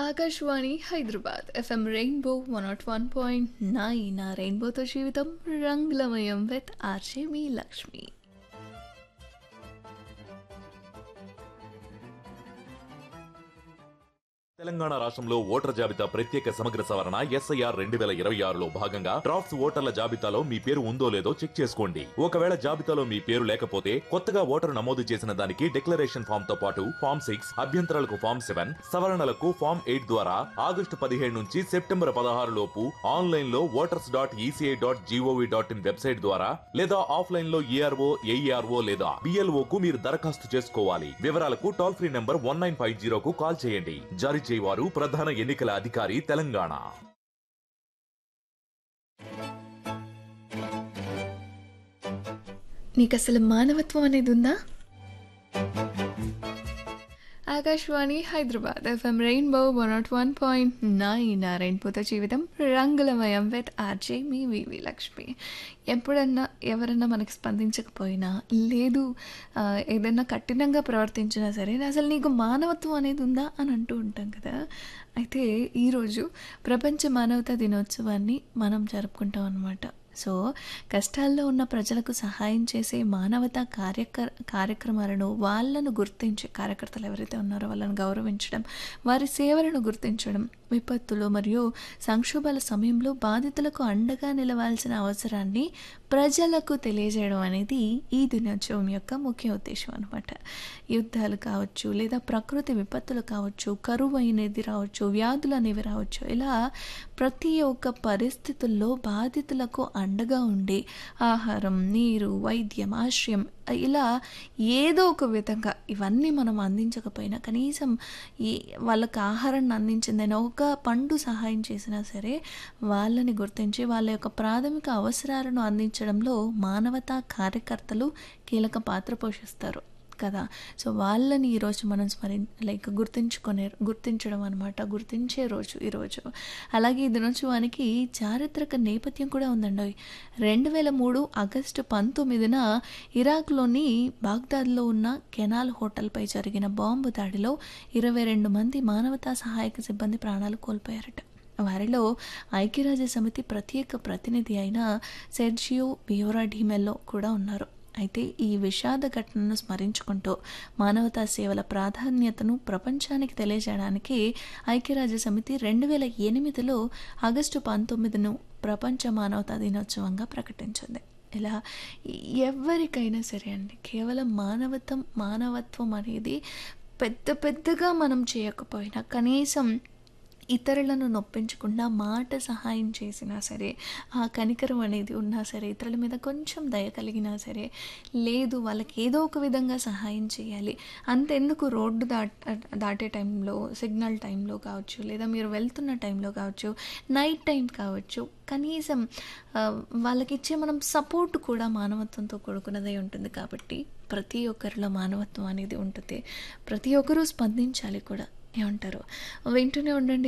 Akashvani Hyderabad FM rainbow one nought one point nine ఆ రెయిన్బోతో జీవితం రంగులమయం విత్ ఆర్జే మీ లక్ష్మి తెలంగాణ రాష్ట్రంలో ఓటర్ జాబితా ప్రత్యేక సమగ్ర సవరణ ఎస్ఐఆర్ రెండు వేల ఇరవై ఆరులో భాగంగా డ్రాఫ్ట్స్ ఓటర్ల జాబితాలో మీ పేరు ఉందో లేదో చెక్ చేసుకోండి ఒకవేళ జాబితాలో మీ పేరు లేకపోతే కొత్తగా ఓటరు నమోదు చేసిన దానికి డిక్లరేషన్ ఫామ్ తో పాటు ఫామ్ సిక్స్ అభ్యంతరాలకు ఫామ్ సెవెన్ సవరణలకు ఫామ్ ఎయిట్ ద్వారా ఆగస్టు పదిహేడు నుంచి సెప్టెంబర్ పదహారు లోపు ఆన్లైన్ లో voters dot ECI dot GOV dot in website ద్వారా లేదా ఆఫ్లైన్ లో ఈఆర్ఓ ఏఈఆర్ఓ లేదా బిఎల్ఓ కు మీరు దరఖాస్తు చేసుకోవాలి వివరాలకు toll free number one nine five జీరోకు కాల్ చేయండి జారీ చేయవారు ప్రధాన ఎన్నికల అధికారి తెలంగాణ నీకు అసలు మానవత్వం అనేది ఉందా Akashvani Hyderabad FM rainbow one nought one point nine ఆ రెయిన్బోతో జీవితం రంగులమయం విత్ ఆర్జే మీ వివి లక్ష్మి ఎప్పుడన్నా ఎవరన్నా మనకి స్పందించకపోయినా లేదు ఆ, ఏదైనా కఠినంగా ప్రవర్తించినా సరే అసలు నీకు మానవత్వం అనేది ఉందా అని అంటూ ఉంటాం కదా అయితే ఈరోజు ప్రపంచ మానవతా దినోత్సవాన్ని మనం జరుపుకుంటాం అనమాట సో కష్టాల్లో ఉన్న ప్రజలకు సహాయం చేసే మానవతా కార్యక్ర కార్యక్రమాలను వాళ్ళను గుర్తించే కార్యకర్తలు ఎవరైతే ఉన్నారో వాళ్ళని గౌరవించడం వారి సేవలను గుర్తించడం విపత్తులు మరియు సంక్షోభాల సమయంలో బాధితులకు అండగా నిలవాల్సిన అవసరాన్ని ప్రజలకు తెలియజేయడం అనేది ఈ దినోత్సవం యొక్క ముఖ్య ఉద్దేశం అనమాట యుద్ధాలు కావచ్చు లేదా ప్రకృతి విపత్తులు కావచ్చు కరువు అనేది రావచ్చు వ్యాధులు అనేవి రావచ్చు ఇలా ప్రతి ఒక్క పరిస్థితుల్లో బాధితులకు అండగా ఉండి ఆహారం నీరు వైద్యం ఆశ్రయం ఇలా ఏదో ఒక విధంగా ఇవన్నీ మనం అందించకపోయినా కనీసం ఈ వాళ్ళకి ఆహారాన్ని అందించిందని ఒక పండు సహాయం చేసినా సరే వాళ్ళని గుర్తించి వాళ్ళ యొక్క ప్రాథమిక అవసరాలను అందించడంలో మానవతా కార్యకర్తలు కీలక పాత్ర పోషిస్తారు కదా సో వాళ్ళని ఈరోజు మనం స్మరి లైక్ గుర్తించుకునే గుర్తించడం అనమాట గుర్తించే రోజు ఈరోజు అలాగే ఈ దినోత్సవానికి చారిత్రక నేపథ్యం కూడా ఉందండి రెండు వేల మూడు ఆగస్టు పంతొమ్మిదిన ఇరాక్లోని బాగ్దాద్లో ఉన్న కెనాల్ హోటల్పై జరిగిన బాంబు దాడిలో ఇరవై రెండు మంది మానవతా సహాయక సిబ్బంది ప్రాణాలు కోల్పోయారట వారిలో ఐక్యరాజ్య సమితి ప్రత్యేక ప్రతినిధి అయిన సెర్జియో బియోరా డిమెల్లో కూడా ఉన్నారు అయితే ఈ విషాద ఘటనను స్మరించుకుంటూ మానవతా సేవల ప్రాధాన్యతను ప్రపంచానికి తెలియజేయడానికి ఐక్యరాజ్య సమితి రెండు వేల ఎనిమిదిలో ఆగస్టు పంతొమ్మిదిను ప్రపంచ మానవతా దినోత్సవంగా ప్రకటించింది ఇలా ఎవరికైనా సరే అండి కేవలం మానవతం మానవత్వం అనేది పెద్ద పెద్దగా మనం చేయకపోయినా కనీసం ఇతరులను నొప్పించకుండా మాట సహాయం చేసినా సరే ఆ కనికరం అనేది ఉన్నా సరే ఇతరుల మీద కొంచెం దయ కలిగినా సరే లేదు వాళ్ళకి ఏదో ఒక విధంగా సహాయం చేయాలి అంతెందుకు రోడ్డు దాట్ దాటే టైంలో సిగ్నల్ టైంలో కావచ్చు లేదా మీరు వెళ్తున్న టైంలో కావచ్చు నైట్ టైం కావచ్చు కనీసం ఆ, వాళ్ళకి ఇచ్చే మనం సపోర్ట్ కూడా మానవత్వంతో కూడుకున్నదై ఉంటుంది కాబట్టి ప్రతి ఒక్కరిలో మానవత్వం అనేది ఉంటుంది ప్రతి ఒక్కరూ స్పందించాలి కూడా ఏమంటారు వింటూనే ఉండండి